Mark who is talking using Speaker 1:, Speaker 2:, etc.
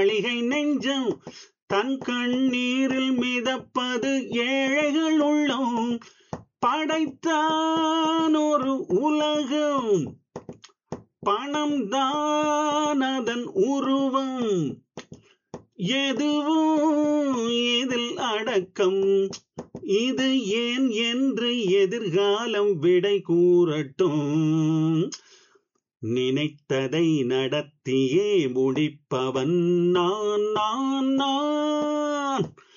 Speaker 1: அழிகை நெஞ்சம் தன் கண்ணீரில் மிதப்பது ஏழைகள் உள்ளம் படைத்தான் ஒரு உலகம் பணம் தான் அதன் உருவம் எதுவும் இதில் அடக்கம் இது ஏன் என்று எதிர்காலம் விடை கூறட்டும் நினைத்ததை நடத்தியே முடிப்பவன் நான் நான் நான்